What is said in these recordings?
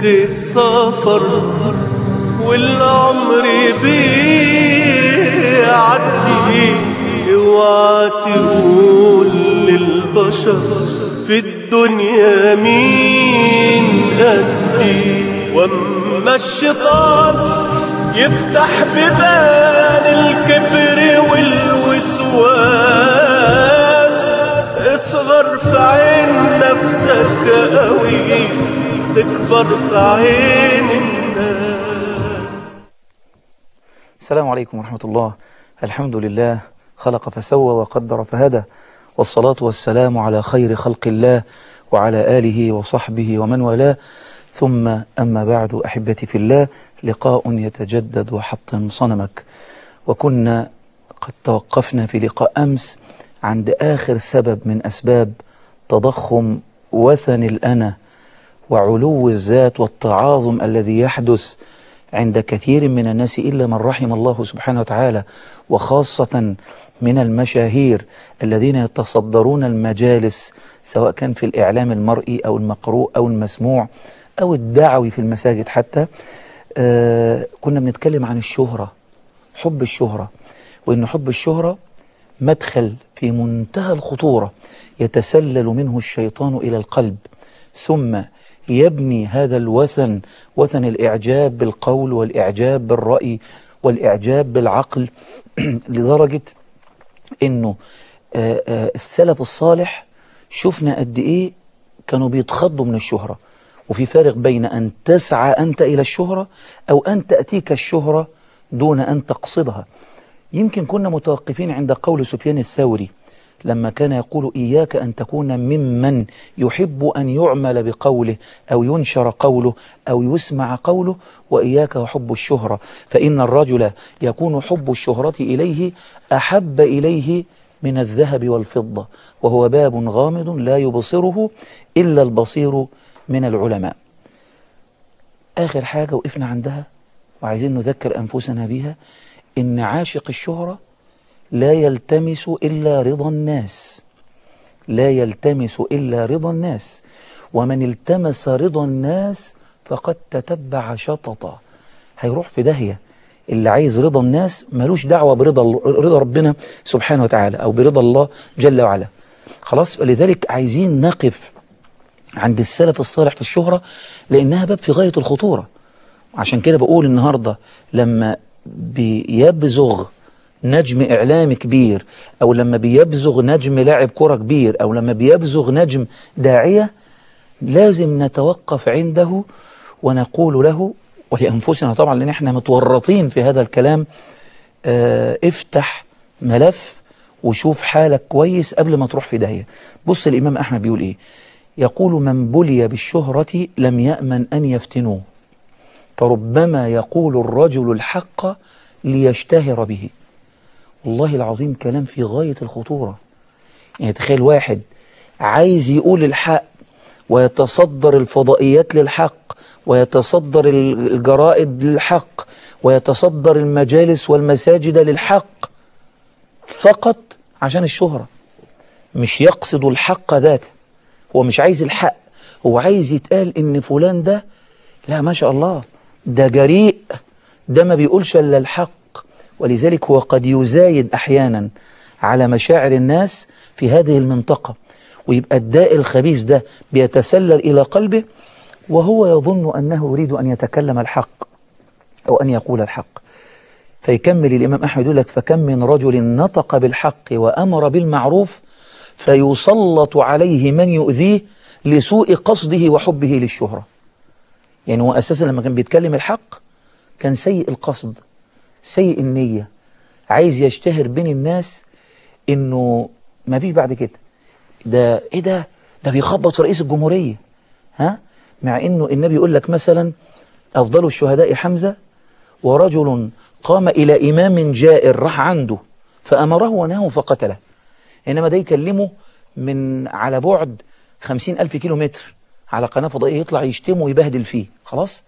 سكة سفر والعمر بيعدي اوعى تقول للبشر في الدنيا مين قدي واما الشيطان يفتح ببان الكبر والوسواس اصغر في عين نفسك قوي تكبر في عين الناس السلام عليكم ورحمة الله الحمد لله خلق فسوى وقدر فهدى والصلاة والسلام على خير خلق الله وعلى آله وصحبه ومن والاه ثم أما بعد أحبتي في الله لقاء يتجدد وحطم صنمك وكنا قد توقفنا في لقاء أمس عند آخر سبب من أسباب تضخم وثن الأنا وعلو الذات والتعاظم الذي يحدث عند كثير من الناس إلا من رحم الله سبحانه وتعالى وخاصة من المشاهير الذين يتصدرون المجالس سواء كان في الإعلام المرئي أو المقروء أو المسموع أو الدعوي في المساجد حتى آه كنا بنتكلم عن الشهرة حب الشهرة وإن حب الشهرة مدخل في منتهى الخطورة يتسلل منه الشيطان إلى القلب ثم يبني هذا الوثن وثن الإعجاب بالقول والإعجاب بالرأي والإعجاب بالعقل لدرجة أنه آه آه السلف الصالح شفنا قد إيه كانوا بيتخضوا من الشهرة وفي فارق بين أن تسعى أنت إلى الشهرة أو أن تأتيك الشهرة دون أن تقصدها يمكن كنا متوقفين عند قول سفيان الثوري لما كان يقول إياك أن تكون ممن يحب أن يعمل بقوله أو ينشر قوله أو يسمع قوله وإياك وحب الشهرة فإن الرجل يكون حب الشهرة إليه أحب إليه من الذهب والفضة وهو باب غامض لا يبصره إلا البصير من العلماء آخر حاجة وقفنا عندها وعايزين نذكر أنفسنا بها إن عاشق الشهرة لا يلتمس إلا رضا الناس لا يلتمس إلا رضا الناس ومن التمس رضا الناس فقد تتبع شططا هيروح في داهية اللي عايز رضا الناس ملوش دعوة برضا رضا ربنا سبحانه وتعالى أو برضا الله جل وعلا خلاص ولذلك عايزين نقف عند السلف الصالح في الشهرة لأنها باب في غاية الخطورة عشان كده بقول النهاردة لما بيبزغ نجم إعلامي كبير أو لما بيبزغ نجم لاعب كرة كبير أو لما بيبزغ نجم داعية لازم نتوقف عنده ونقول له ولأنفسنا طبعا لأن احنا متورطين في هذا الكلام اه افتح ملف وشوف حالك كويس قبل ما تروح في داهية بص الإمام أحمد بيقول إيه يقول من بلي بالشهرة لم يأمن أن يفتنوه فربما يقول الرجل الحق ليشتهر به والله العظيم كلام في غاية الخطورة يعني تخيل واحد عايز يقول الحق ويتصدر الفضائيات للحق ويتصدر الجرائد للحق ويتصدر المجالس والمساجد للحق فقط عشان الشهرة مش يقصد الحق ذاته هو مش عايز الحق هو عايز يتقال ان فلان ده لا ما شاء الله ده جريء ده ما بيقولش الا الحق ولذلك هو قد يزايد أحيانا على مشاعر الناس في هذه المنطقة ويبقى الداء الخبيث ده بيتسلل إلى قلبه وهو يظن أنه يريد أن يتكلم الحق أو أن يقول الحق فيكمل الإمام أحمد يقول لك فكم من رجل نطق بالحق وأمر بالمعروف فيسلط عليه من يؤذيه لسوء قصده وحبه للشهرة يعني هو أساسا لما كان بيتكلم الحق كان سيء القصد سيء النية عايز يشتهر بين الناس انه ما فيش بعد كده ده ايه ده ده بيخبط في رئيس الجمهورية ها مع انه النبي يقول لك مثلا افضل الشهداء حمزة ورجل قام الى امام جائر راح عنده فامره ونهاه فقتله انما ده يكلمه من على بعد خمسين الف كيلو متر على قناة فضائية يطلع يشتمه ويبهدل فيه خلاص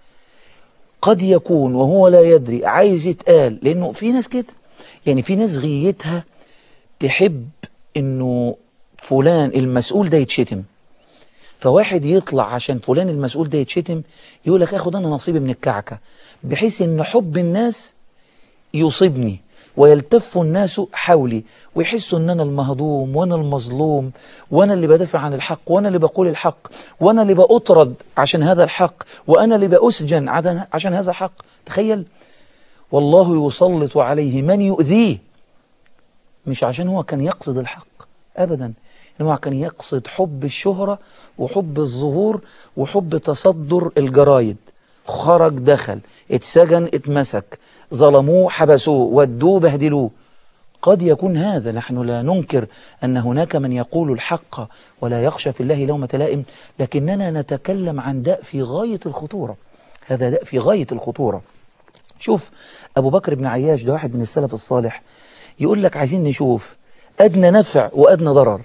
قد يكون وهو لا يدري عايز يتقال لأنه في ناس كده يعني في ناس غيتها تحب أنه فلان المسؤول ده يتشتم فواحد يطلع عشان فلان المسؤول ده يتشتم يقول لك اخد انا نصيبي من الكعكة بحيث ان حب الناس يصيبني ويلتف الناس حولي ويحسوا ان انا المهضوم وانا المظلوم وانا اللي بدافع عن الحق وانا اللي بقول الحق وانا اللي بأطرد عشان هذا الحق وانا اللي بأسجن عدن- عشان هذا الحق تخيل والله يسلط عليه من يؤذيه مش عشان هو كان يقصد الحق أبدا إنما هو كان يقصد حب الشهرة وحب الظهور وحب تصدر الجرايد خرج دخل اتسجن اتمسك ظلموه حبسوه ودوه بهدلوه قد يكون هذا نحن لا ننكر أن هناك من يقول الحق ولا يخشى في الله لومة لائم لكننا نتكلم عن داء في غاية الخطورة هذا داء في غاية الخطورة شوف أبو بكر بن عياش ده واحد من السلف الصالح يقول لك عايزين نشوف أدنى نفع وأدنى ضرر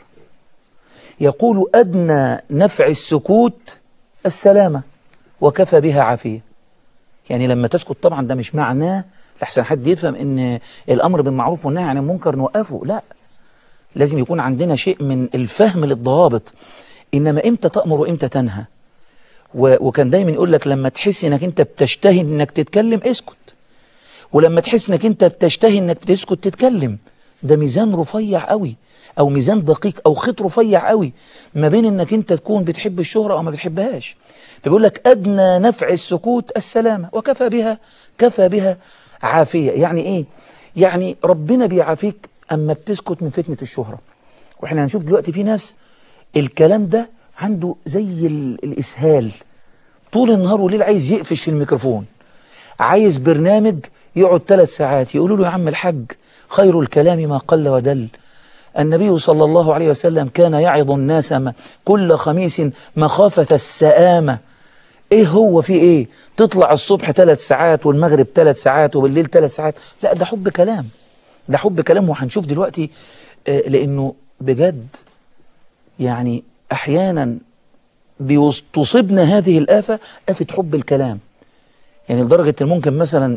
يقول أدنى نفع السكوت السلامة وكفى بها عافية يعني لما تسكت طبعا ده مش معناه لحسن حد يفهم ان الأمر بالمعروف والنهي عن المنكر نوقفه لا لازم يكون عندنا شيء من الفهم للضوابط إنما إمتى تأمر وإمتى تنهى و- وكان دايما يقول لك لما تحس انك انت بتشتهي انك تتكلم اسكت ولما تحس انك انت بتشتهي انك تسكت تتكلم ده ميزان رفيع قوي او ميزان دقيق او خيط رفيع قوي ما بين انك انت تكون بتحب الشهرة او ما بتحبهاش فبيقول لك ادنى نفع السكوت السلامة وكفى بها كفى بها عافية يعني ايه يعني ربنا بيعافيك اما بتسكت من فتنة الشهرة واحنا هنشوف دلوقتي في ناس الكلام ده عنده زي ال- الاسهال طول النهار والليل عايز يقفش في الميكروفون عايز برنامج يقعد ثلاث ساعات يقولوا له يا عم الحاج خير الكلام ما قل ودل النبي صلى الله عليه وسلم كان يعظ الناس م- كل خميس مخافة السآمة ايه هو في ايه تطلع الصبح ثلاث ساعات والمغرب ثلاث ساعات وبالليل ثلاث ساعات لا ده حب كلام ده حب كلام وهنشوف دلوقتي آه، لانه بجد يعني احيانا بيوص- تصيبنا هذه الآفة آفة حب الكلام يعني لدرجة ان ممكن مثلا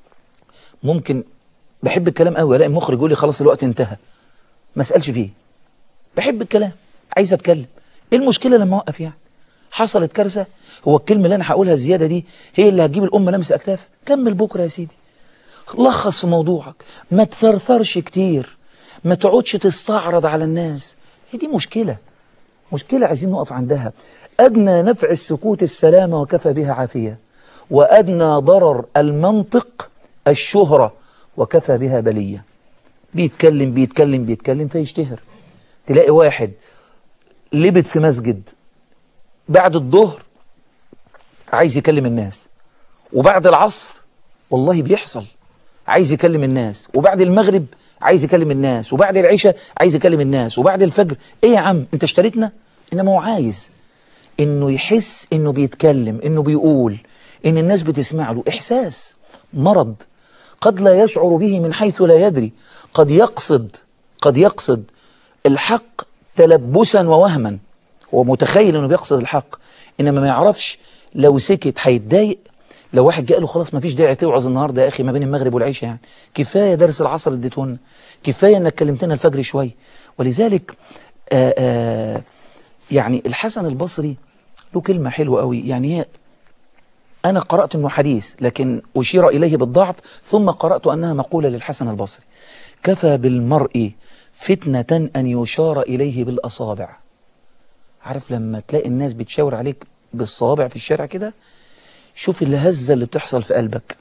ممكن بحب الكلام قوي الاقي مخرج يقول لي خلاص الوقت انتهى ما اسالش فيه بحب الكلام عايز اتكلم ايه المشكله لما اوقف يعني حصلت كارثه هو الكلمه اللي انا هقولها الزياده دي هي اللي هتجيب الامه لمس اكتاف كمل بكره يا سيدي لخص في موضوعك ما تثرثرش كتير ما تقعدش تستعرض على الناس هي دي مشكله مشكلة عايزين نقف عندها أدنى نفع السكوت السلامة وكفى بها عافية وأدنى ضرر المنطق الشهرة وكفى بها بلية بيتكلم بيتكلم بيتكلم فيشتهر تلاقي واحد لبت في مسجد بعد الظهر عايز يكلم الناس وبعد العصر والله بيحصل عايز يكلم الناس وبعد المغرب عايز يكلم الناس وبعد العشاء عايز يكلم الناس وبعد الفجر ايه يا عم انت اشتريتنا انما هو عايز انه يحس انه بيتكلم انه بيقول ان الناس بتسمع له احساس مرض قد لا يشعر به من حيث لا يدري قد يقصد قد يقصد الحق تلبسا ووهما هو متخيل انه بيقصد الحق انما ما يعرفش لو سكت هيتضايق لو واحد جاء له خلاص ما فيش داعي توعظ النهارده يا اخي ما بين المغرب والعشاء يعني كفايه درس العصر اللي اديته لنا كفايه انك كلمتنا الفجر شويه ولذلك آآ آآ يعني الحسن البصري له كلمه حلوه قوي يعني هي أنا قرأت أنه حديث لكن أشير إليه بالضعف ثم قرأت أنها مقولة للحسن البصري كفى بالمرء فتنة أن يشار إليه بالأصابع عارف لما تلاقي الناس بتشاور عليك بالصوابع في الشارع كده شوف الهزة اللي بتحصل في قلبك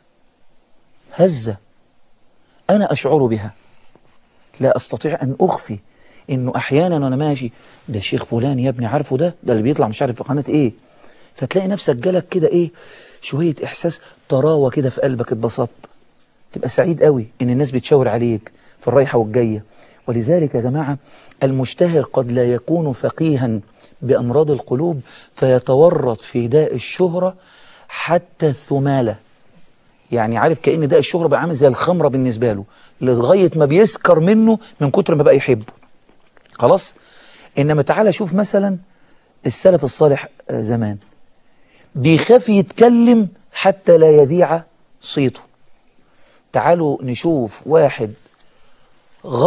هزة أنا أشعر بها لا أستطيع أن أخفي إنه أحيانا وأنا ماشي ده الشيخ فلان يا ابني عارفه ده ده اللي بيطلع مش عارف في قناة إيه فتلاقي نفسك جالك كده إيه شوية إحساس طراوة كده في قلبك اتبسطت تبقى سعيد قوي إن الناس بتشاور عليك في الرايحة والجاية ولذلك يا جماعة المشتهر قد لا يكون فقيها بأمراض القلوب فيتورط في داء الشهرة حتى الثمالة يعني عارف كأن داء الشهرة بقى عامل زي الخمرة بالنسبة له لغاية ما بيسكر منه من كتر ما بقى يحبه خلاص إنما تعالى شوف مثلا السلف الصالح آه، زمان بيخاف يتكلم حتى لا يذيع صيته تعالوا نشوف واحد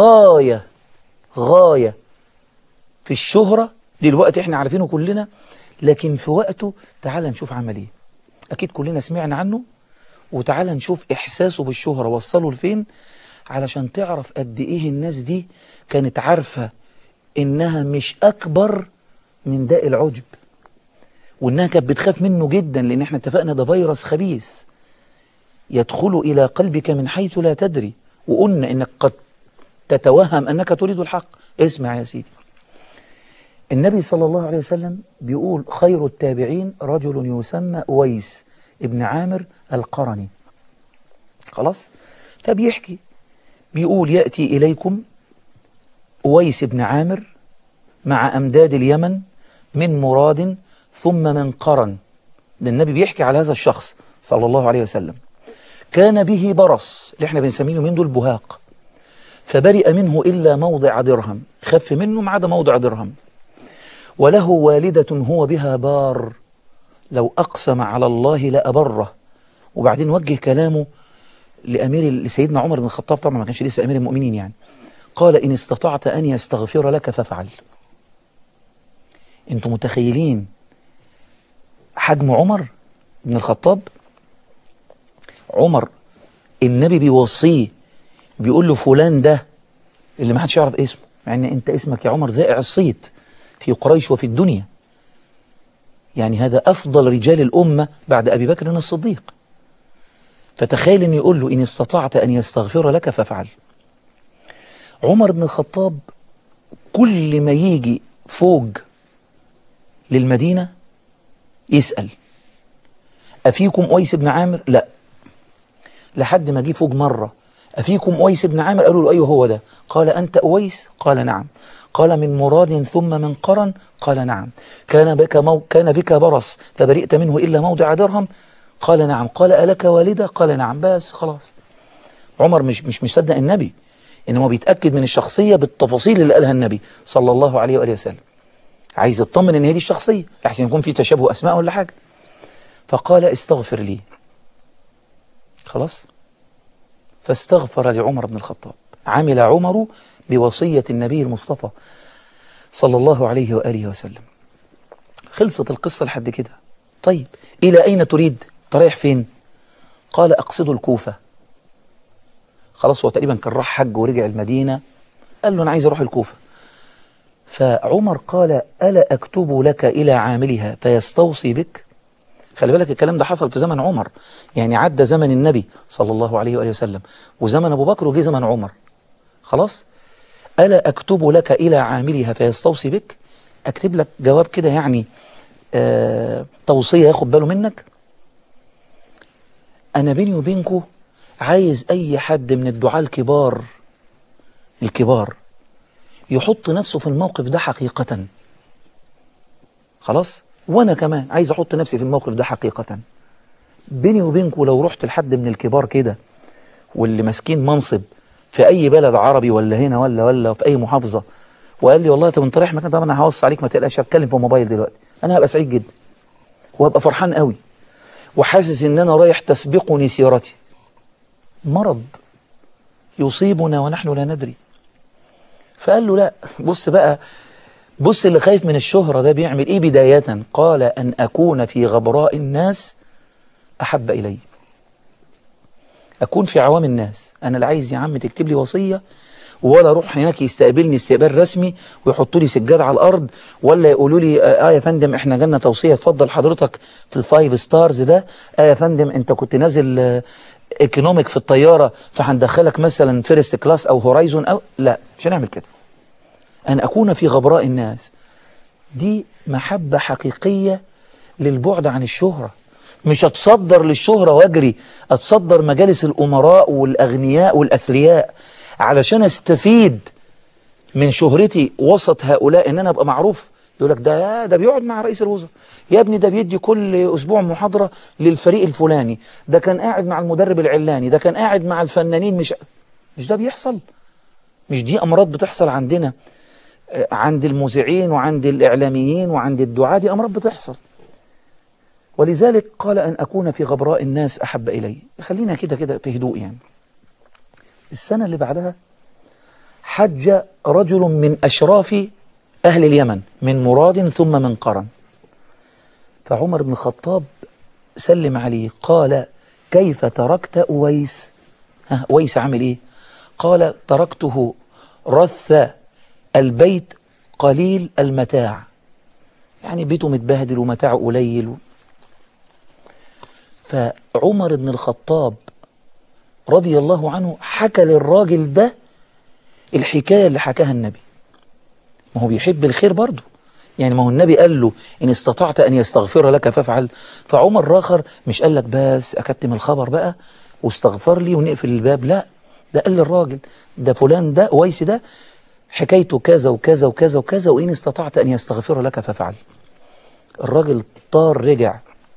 غاية غاية في الشهرة دلوقتي احنا عارفينه كلنا لكن في وقته تعال نشوف عمل ايه اكيد كلنا سمعنا عنه وتعال نشوف احساسه بالشهرة وصله لفين علشان تعرف قد ايه الناس دي كانت عارفة انها مش اكبر من داء العجب وانها كانت بتخاف منه جدا لان احنا اتفقنا ده فيروس خبيث يدخل الى قلبك من حيث لا تدري وقلنا انك قد تتوهم انك تريد الحق اسمع يا سيدي النبي صلى الله عليه وسلم بيقول خير التابعين رجل يسمى أويس ابن عامر القرني خلاص فبيحكي بيقول يأتي إليكم أويس بن عامر مع أمداد اليمن من مراد ثم من قرن ده النبي بيحكي على هذا الشخص صلى الله عليه وسلم كان به برص اللي احنا بنسميه من دول بهاق فبرئ منه إلا موضع درهم خف منه ما عدا موضع درهم وله والدة هو بها بار لو أقسم على الله لأبره وبعدين وجه كلامه لأمير لسيدنا عمر بن الخطاب طبعا ما كانش لسه أمير المؤمنين يعني قال إن استطعت أن يستغفر لك فافعل أنتم متخيلين حجم عمر بن الخطاب عمر النبي بيوصيه بيقول له فلان ده اللي ما حدش يعرف اسمه مع ان انت اسمك يا عمر ذائع الصيت في قريش وفي الدنيا يعني هذا أفضل رجال الأمة بعد أبي بكر الصديق فتخيل أن يقول له إن استطعت أن يستغفر لك فافعل عمر بن الخطاب كل ما يجي فوق للمدينة يسأل أفيكم أويس بن عامر لا لحد ما جه فوق مرة أفيكم أويس بن عامر قالوا له أيوه هو ده قال أنت أويس قال نعم قال من مراد ثم من قرن قال نعم كان بك, مو كان بك برص فبرئت منه إلا موضع درهم قال نعم قال ألك والدة قال نعم بس خلاص عمر مش مش مصدق النبي إنما بيتأكد من الشخصية بالتفاصيل اللي قالها النبي صلى الله عليه وآله وسلم عايز يطمن إن هي دي الشخصية أحسن يكون في تشابه أسماء ولا حاجة فقال استغفر لي خلاص فاستغفر لعمر بن الخطاب عمل عمر بوصية النبي المصطفى صلى الله عليه وآله وسلم خلصت القصة لحد كده طيب إلى أين تريد تريح فين قال أقصد الكوفة خلاص هو تقريبا كان راح حج ورجع المدينة قال له أنا عايز أروح الكوفة فعمر قال ألا أكتب لك إلى عاملها فيستوصي بك خلي بالك الكلام ده حصل في زمن عمر يعني عدى زمن النبي صلى الله عليه وآله وسلم وزمن أبو بكر وجي زمن عمر خلاص ألا أكتب لك إلى عاملها فيستوصي بك أكتب لك جواب كده يعني آه توصية ياخد باله منك أنا بيني وبينكو عايز أي حد من الدعاة الكبار الكبار يحط نفسه في الموقف ده حقيقة خلاص وأنا كمان عايز أحط نفسي في الموقف ده حقيقة بيني وبينكو لو رحت لحد من الكبار كده واللي ماسكين منصب في أي بلد عربي ولا هنا ولا ولا في أي محافظة وقال لي والله طب انت رايح مكان طب انا هوصي عليك ما تقلقش هتكلم في الموبايل دلوقتي انا هبقى سعيد جدا وهبقى فرحان قوي وحاسس ان انا رايح تسبقني سيرتي مرض يصيبنا ونحن لا ندري فقال له لا بص بقى بص اللي خايف من الشهرة ده بيعمل ايه بداية قال ان اكون في غبراء الناس احب الي اكون في عوام الناس انا اللي عايز يا عم تكتب لي وصية ولا اروح هناك يستقبلني استقبال رسمي ويحطوا لي سجاد على الارض ولا يقولوا لي اه يا فندم احنا جالنا توصيه اتفضل حضرتك في الفايف ستارز ده اه يا فندم انت كنت نازل اه ايكونوميك في الطياره فهندخلك مثلا فيرست كلاس او هورايزون او لا مش هنعمل كده ان اكون في غبراء الناس دي محبه حقيقيه للبعد عن الشهره مش اتصدر للشهره واجري اتصدر مجالس الامراء والاغنياء والاثرياء علشان استفيد من شهرتي وسط هؤلاء ان انا ابقى معروف يقول لك ده ده بيقعد مع رئيس الوزراء يا ابني ده بيدي كل اسبوع محاضره للفريق الفلاني ده كان قاعد مع المدرب العلاني ده كان قاعد مع الفنانين مش مش ده بيحصل مش دي امراض بتحصل عندنا عند المذيعين وعند الاعلاميين وعند الدعاة دي امراض بتحصل ولذلك قال ان اكون في غبراء الناس احب الي خلينا كده كده في هدوء يعني السنة اللي بعدها حج رجل من أشراف أهل اليمن من مراد ثم من قرن فعمر بن الخطاب سلم عليه قال كيف تركت أويس ها أويس عامل إيه قال تركته رث البيت قليل المتاع يعني بيته متبهدل ومتاعه قليل فعمر بن الخطاب رضي الله عنه حكى للراجل ده الحكاية اللي حكاها النبي ما هو بيحب الخير برضه يعني ما هو النبي قال له إن استطعت أن يستغفر لك فافعل فعمر راخر مش قال لك بس أكتم الخبر بقى واستغفر لي ونقفل الباب لا ده قال للراجل ده فلان ده ويس ده حكايته كذا وكذا وكذا وكذا وإن استطعت أن يستغفر لك فافعل الراجل طار رجع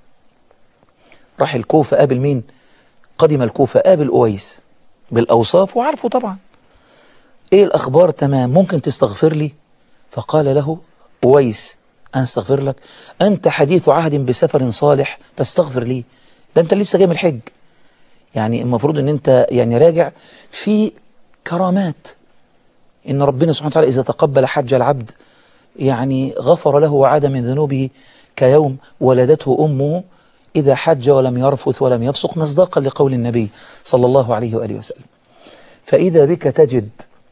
راح الكوفة قابل مين قدم الكوفة قابل أويس بالأوصاف وعارفه طبعا إيه الأخبار تمام ممكن تستغفر لي فقال له أويس أنا استغفر لك أنت حديث عهد بسفر صالح فاستغفر لي ده أنت لسه جاي من الحج يعني المفروض أن أنت يعني راجع في كرامات إن ربنا سبحانه وتعالى إذا تقبل حج العبد يعني غفر له وعاد من ذنوبه كيوم ولدته أمه إذا حج ولم يرفث ولم يفسق مصداقا لقول النبي صلى الله عليه وآله وسلم فإذا بك تجد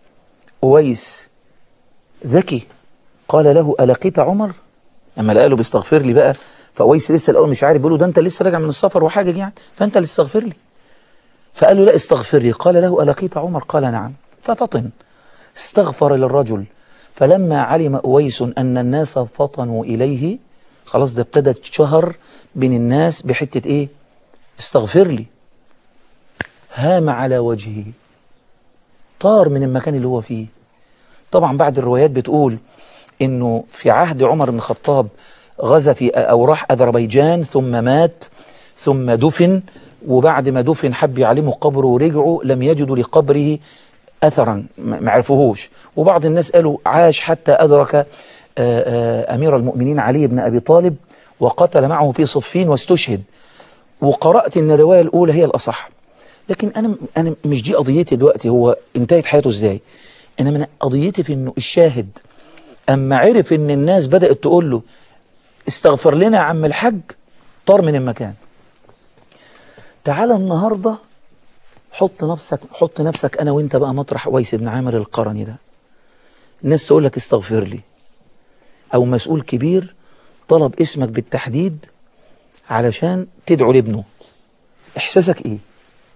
أويس ذكي قال له ألقيت عمر لما لقى له بيستغفر لي بقى فأويس لسه الأول مش عارف بيقول له ده أنت لسه راجع من السفر وحاجة يعني فأنت اللي استغفر لي فقال له لا استغفر لي قال له ألقيت عمر قال نعم ففطن استغفر للرجل فلما علم أويس أن الناس فطنوا إليه خلاص ده ابتدت شهر بين الناس بحتة إيه استغفر لي هام على وجهه طار من المكان اللي هو فيه طبعا بعد الروايات بتقول انه في عهد عمر بن الخطاب غزا في او راح اذربيجان ثم مات ثم دفن وبعد ما دفن حب يعلموا قبره ورجعوا لم يجدوا لقبره اثرا ما عرفوهوش وبعض الناس قالوا عاش حتى ادرك آآ آآ امير المؤمنين علي بن ابي طالب وقتل معه في صفين واستشهد وقرات ان الروايه الاولى هي الاصح لكن انا انا مش دي قضيتي دلوقتي هو انتهت حياته ازاي انما انا قضيتي في انه الشاهد اما عرف ان الناس بدات تقول له استغفر لنا يا عم الحاج طار من المكان تعال النهارده حط نفسك حط نفسك انا وانت بقى مطرح ويس بن عامر القرني ده الناس تقول لك استغفر لي او مسؤول كبير طلب اسمك بالتحديد علشان تدعو لابنه احساسك ايه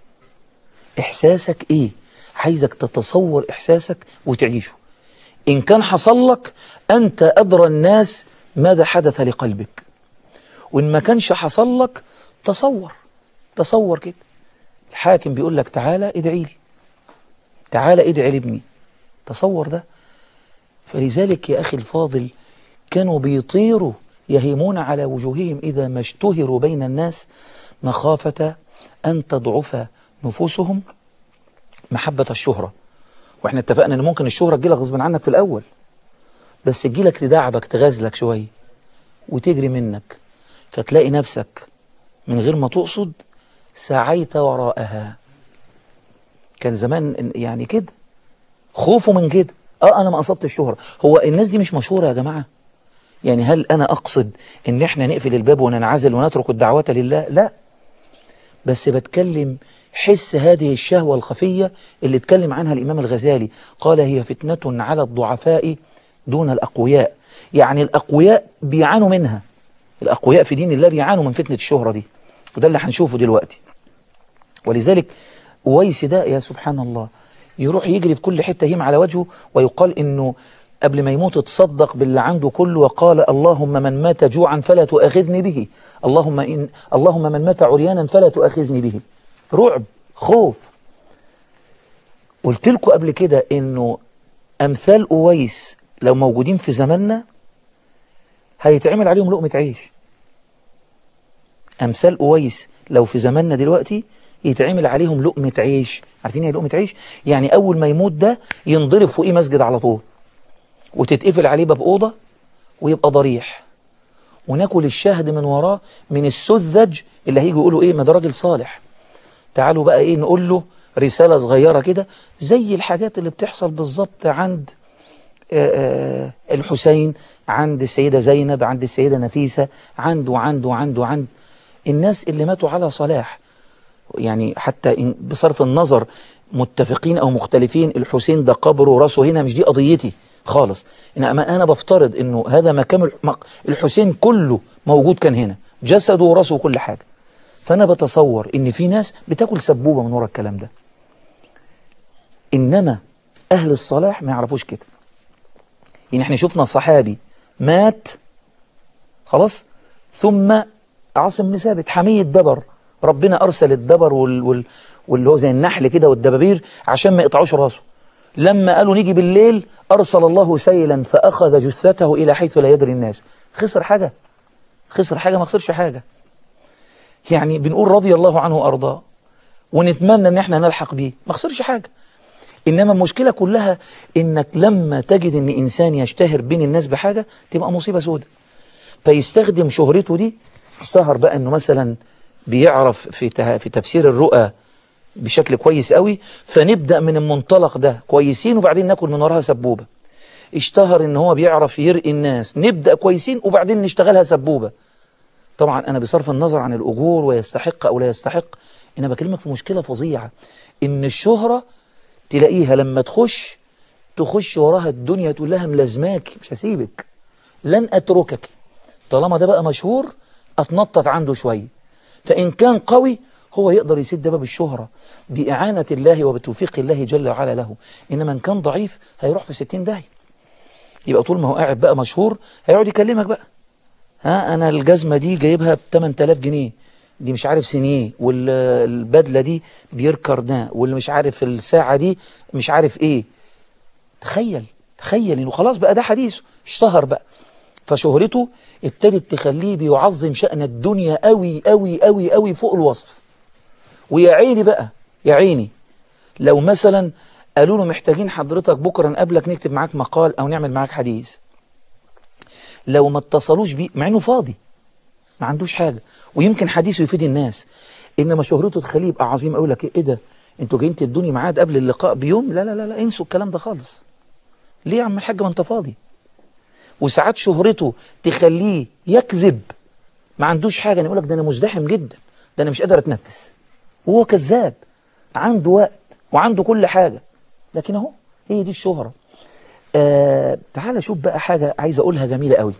احساسك ايه عايزك تتصور احساسك وتعيشه ان كان حصل لك انت ادرى الناس ماذا حدث لقلبك وان ما كانش حصل لك تصور تصور كده الحاكم بيقول لك تعالى ادعي لي تعالى ادعي لابني تصور ده فلذلك يا اخي الفاضل كانوا بيطيروا يهيمون على وجوههم اذا ما اشتهروا بين الناس مخافه ان تضعف نفوسهم محبة الشهرة واحنا اتفقنا ان ممكن الشهرة تجيلك غصب عنك في الاول بس تجيلك تدعبك تغازلك شوية وتجري منك فتلاقي نفسك من غير ما تقصد سعيت وراءها كان زمان يعني كده خوفه من كده اه انا ما قصدت الشهرة هو الناس دي مش مشهورة يا جماعة يعني هل انا اقصد ان احنا نقفل الباب وننعزل ونترك الدعوات لله لا بس بتكلم حس هذه الشهوة الخفية اللي اتكلم عنها الإمام الغزالي قال هي فتنة على الضعفاء دون الأقوياء يعني الأقوياء بيعانوا منها الأقوياء في دين الله بيعانوا من فتنة الشهرة دي وده اللي هنشوفه دلوقتي ولذلك ويس ده يا سبحان الله يروح يجري في كل حتة هيم على وجهه ويقال إنه قبل ما يموت تصدق باللي عنده كله وقال اللهم من مات جوعا فلا تؤاخذني به اللهم إن اللهم من مات عريانا فلا تؤاخذني به رعب خوف قلت لكم قبل كده انه امثال اويس لو موجودين في زماننا هيتعمل عليهم لقمة عيش امثال اويس لو في زماننا دلوقتي يتعمل عليهم لقمة عيش عارفين ايه لقمة عيش يعني اول ما يموت ده ينضرب فوقيه مسجد على طول وتتقفل عليه باب اوضه ويبقى ضريح وناكل الشهد من وراه من السذج اللي هيجوا يقولوا ايه ما ده راجل صالح تعالوا بقى ايه نقول له رسالة صغيرة كده زي الحاجات اللي بتحصل بالظبط عند آآ آآ الحسين عند السيدة زينب عند السيدة نفيسة عند وعند وعند وعند الناس اللي ماتوا على صلاح يعني حتى إن بصرف النظر متفقين أو مختلفين الحسين ده قبره وراسه هنا مش دي قضيتي خالص إنما أنا بفترض إنه هذا مكان الح- الحسين كله موجود كان هنا جسده وراسه وكل حاجة فأنا بتصور إن في ناس بتاكل سبوبة من ورا الكلام ده إنما أهل الصلاح ما يعرفوش كده يعني احنا شفنا صحابي مات خلاص ثم عاصم بن ثابت حمية دبر ربنا أرسل الدبر وال وال واللي هو زي النحل كده والدبابير عشان ما يقطعوش راسه لما قالوا نيجي بالليل أرسل الله سيلا فأخذ جثته إلى حيث لا يدري الناس خسر حاجة خسر حاجة ما خسرش حاجة يعني بنقول رضي الله عنه وأرضاه ونتمنى ان احنا نلحق بيه ما خسرش حاجة انما المشكلة كلها انك لما تجد ان انسان يشتهر بين الناس بحاجة تبقى مصيبة سودة فيستخدم شهرته دي اشتهر بقى انه مثلا بيعرف في ته- في تفسير الرؤى بشكل كويس قوي فنبدأ من المنطلق ده كويسين وبعدين ناكل من وراها سبوبة اشتهر ان هو بيعرف يرقي الناس نبدأ كويسين وبعدين نشتغلها سبوبة طبعا انا بصرف النظر عن الاجور ويستحق او لا يستحق انا بكلمك في مشكلة فظيعة ان الشهرة تلاقيها لما تخش تخش وراها الدنيا تقول لها ملازماك مش هسيبك لن اتركك طالما ده بقى مشهور اتنطط عنده شوية فان كان قوي هو يقدر يسد باب الشهرة بإعانة الله وبتوفيق الله جل وعلا له إنما إن كان ضعيف هيروح في ستين داهية يبقى طول ما هو قاعد بقى مشهور هيقعد يكلمك بقى ها أنا الجزمة دي جايبها ب 8000 جنيه دي مش عارف سنيه والبدلة دي بيركردان واللي مش عارف الساعة دي مش عارف ايه تخيل تخيل انه خلاص بقى ده حديث اشتهر بقى فشهرته ابتدت تخليه بيعظم شأن الدنيا قوي قوي قوي قوي فوق الوصف ويا عيني بقى يا عيني لو مثلا قالوا له محتاجين حضرتك بكرة نقابلك نكتب معاك مقال او نعمل معاك حديث لو ما اتصلوش بيه مع انه فاضي ما عندوش حاجة ويمكن حديثه يفيد الناس انما شهرته تخليه يبقى عظيم اقول لك ايه ده انتوا جايين تدوني ميعاد قبل اللقاء بيوم لا لا لا لا انسوا الكلام ده خالص ليه يا عم الحاج ما انت فاضي وساعات شهرته تخليه يكذب ما عندوش حاجة يقول لك ده انا مزدحم جدا ده انا مش قادر اتنفس وهو كذاب عنده وقت وعنده كل حاجة لكن اهو هي دي الشهرة آه تعال شوف بقى حاجة عايز اقولها جميلة قوي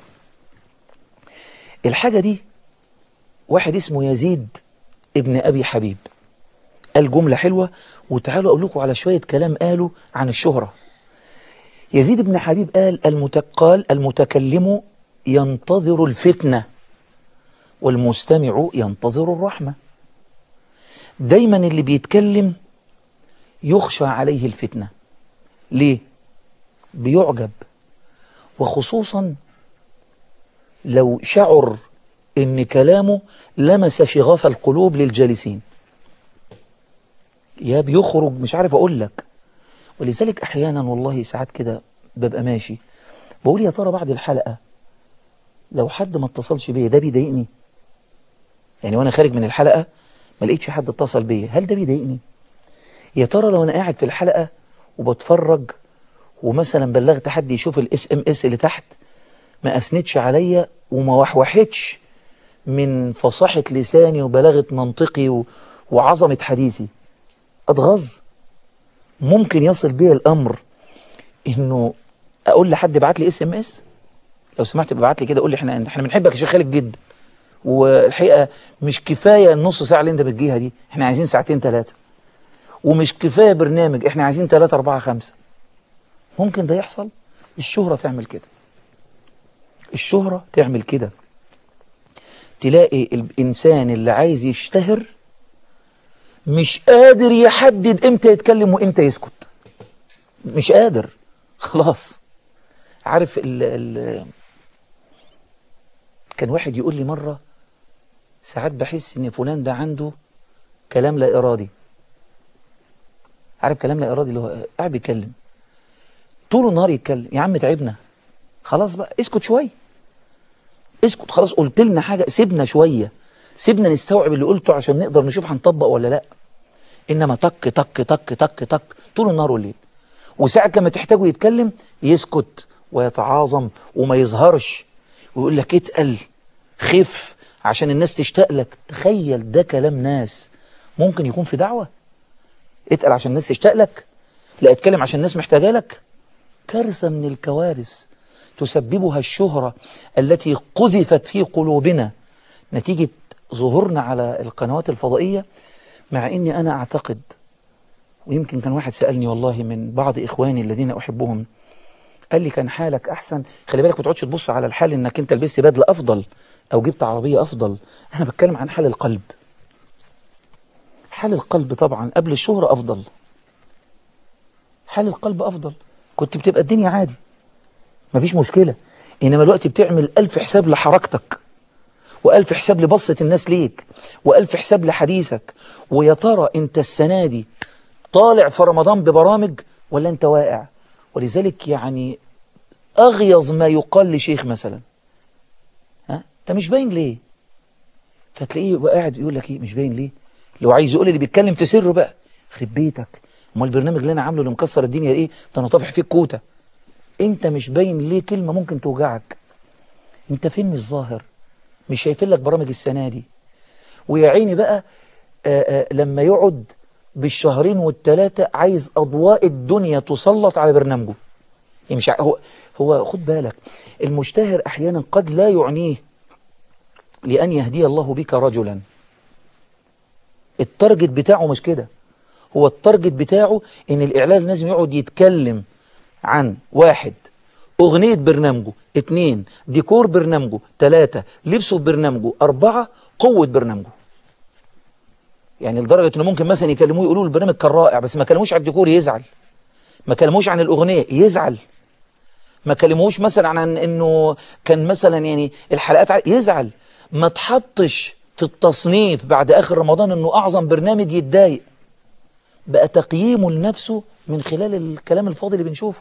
الحاجة دي واحد اسمه يزيد ابن أبي حبيب قال جملة حلوة وتعالوا أقول لكم على شوية كلام قالوا عن الشهرة يزيد بن حبيب قال المتقال المتكلم ينتظر الفتنة والمستمع ينتظر الرحمة دايما اللي بيتكلم يخشى عليه الفتنة ليه؟ بيعجب وخصوصا لو شعر ان كلامه لمس شغاف القلوب للجالسين يا بيخرج مش عارف اقول لك ولذلك احيانا والله ساعات كده ببقى ماشي بقول يا ترى بعد الحلقة لو حد ما اتصلش بيا ده بيضايقني يعني وانا خارج من الحلقة ما لقيتش حد اتصل بيا هل ده بيضايقني يا ترى لو انا قاعد في الحلقة وبتفرج ومثلا بلغت حد يشوف الاس ام اس اللي تحت ما اسندش عليا وما وحوحتش من فصاحة لساني وبلاغة منطقي و... وعظمة حديثي اتغظ ممكن يصل بي الامر انه اقول لحد ابعت لي اس ام اس لو سمحت ابعت لي كده قول لي احنا احنا بنحبك يا شيخ خالد جدا والحقيقه مش كفايه النص ساعه اللي انت بتجيها دي احنا عايزين ساعتين ثلاثه ومش كفايه برنامج احنا عايزين ثلاثة أربعة خمسة ممكن ده يحصل الشهرة تعمل كده الشهرة تعمل كده تلاقي الإنسان اللي عايز يشتهر مش قادر يحدد امتى يتكلم وامتى يسكت مش قادر خلاص عارف ال ال كان واحد يقول لي مرة ساعات بحس ان فلان ده عنده كلام لا إرادي عارف كلام لا إرادي اللي هو قاعد بيتكلم طول النهار يتكلم يا عم تعبنا خلاص بقى اسكت شوية اسكت خلاص قلت لنا حاجة سيبنا شوية سيبنا نستوعب اللي قلته عشان نقدر نشوف هنطبق ولا لا إنما تك تك تك تك تك طول النهار والليل وساعة لما تحتاجه يتكلم يسكت ويتعاظم وما يظهرش ويقول لك اتقل خف عشان الناس تشتاق لك تخيل ده كلام ناس ممكن يكون في دعوة اتقل عشان الناس تشتاق لك لا اتكلم عشان الناس محتاجة لك كارثة من الكوارث تسببها الشهرة التي قذفت في قلوبنا نتيجة ظهورنا على القنوات الفضائية مع اني انا اعتقد ويمكن كان واحد سألني والله من بعض إخواني الذين أحبهم قال لي كان حالك أحسن خلي بالك ما تقعدش تبص على الحال إنك أنت لبست بدلة أفضل أو جبت عربية أفضل أنا بتكلم عن حال القلب حال القلب طبعا قبل الشهرة أفضل حال القلب أفضل كنت بتبقى الدنيا عادي مفيش مشكلة إنما الوقت بتعمل ألف حساب لحركتك وألف حساب لبصة الناس ليك وألف حساب لحديثك ويا ترى أنت السنة دي طالع في رمضان ببرامج ولا أنت واقع ولذلك يعني أغيظ ما يقال لشيخ مثلا ها أنت مش باين ليه فتلاقيه قاعد يقول لك إيه مش باين ليه لو عايز يقول اللي بيتكلم في سره بقى خرب بيتك امال البرنامج اللي انا عامله اللي مكسر الدنيا ايه ده انا طافح فيه الكوته انت مش باين ليه كلمه ممكن توجعك انت فين مش ظاهر مش شايفين لك برامج السنه دي ويا عيني بقى آآ آآ لما يقعد بالشهرين والثلاثه عايز اضواء الدنيا تسلط على برنامجه يعني مش ع- هو هو خد بالك المشتهر احيانا قد لا يعنيه لان يهدي الله بك رجلا التارجت بتاعه مش كده هو التارجت بتاعه ان الاعلان لازم يقعد يتكلم عن واحد اغنية برنامجه اتنين ديكور برنامجه تلاتة لبسه في برنامجه اربعة قوة برنامجه يعني لدرجة انه ممكن مثلا يكلموه يقولوا البرنامج كان رائع بس ما كلموش عن الديكور يزعل ما كلموش عن الاغنية يزعل ما كلموش مثلا عن انه كان مثلا يعني الحلقات ع- يزعل ما تحطش في التصنيف بعد اخر رمضان انه اعظم برنامج يتضايق بقى تقييمه لنفسه من خلال الكلام الفاضي اللي بنشوفه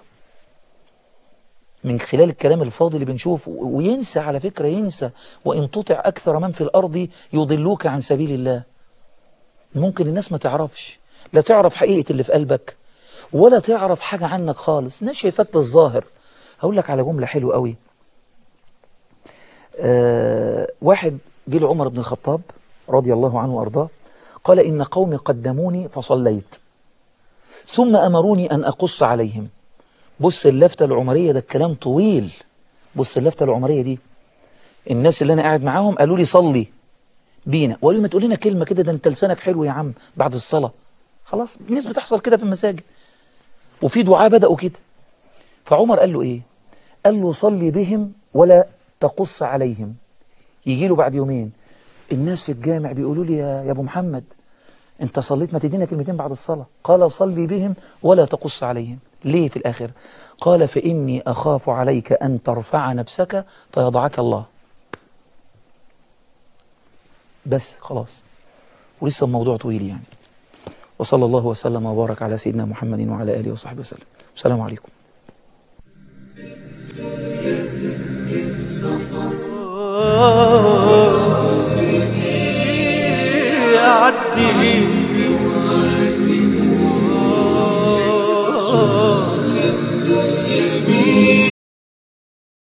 من خلال الكلام الفاضي اللي بنشوفه وينسى على فكرة ينسى وإن تطع أكثر من في الأرض يضلوك عن سبيل الله ممكن الناس ما تعرفش لا تعرف حقيقة اللي في قلبك ولا تعرف حاجة عنك خالص الناس شايفاك بالظاهر هقول لك على جملة حلوة قوي آه واحد جه لعمر بن الخطاب رضي الله عنه وأرضاه قال إن قومي قدموني فصليت ثم أمروني أن أقص عليهم بص اللفتة العمرية ده الكلام طويل بص اللفتة العمرية دي الناس اللي أنا قاعد معاهم قالوا لي صلي بينا وقالوا لي ما تقول لنا كلمة كده ده أنت لسانك حلو يا عم بعد الصلاة خلاص الناس بتحصل كده في المساجد وفي دعاء بدأوا كده فعمر قال له إيه قال له صلي بهم ولا تقص عليهم يجي له بعد يومين الناس في الجامع بيقولوا لي يا يا ابو محمد انت صليت ما تدينا كلمتين بعد الصلاة قال صلي بهم ولا تقص عليهم ليه في الآخر قال فإني أخاف عليك أن ترفع نفسك فيضعك الله بس خلاص ولسه الموضوع طويل يعني وصلى الله وسلم وبارك على سيدنا محمد وعلى آله وصحبه وسلم السلام عليكم يعدي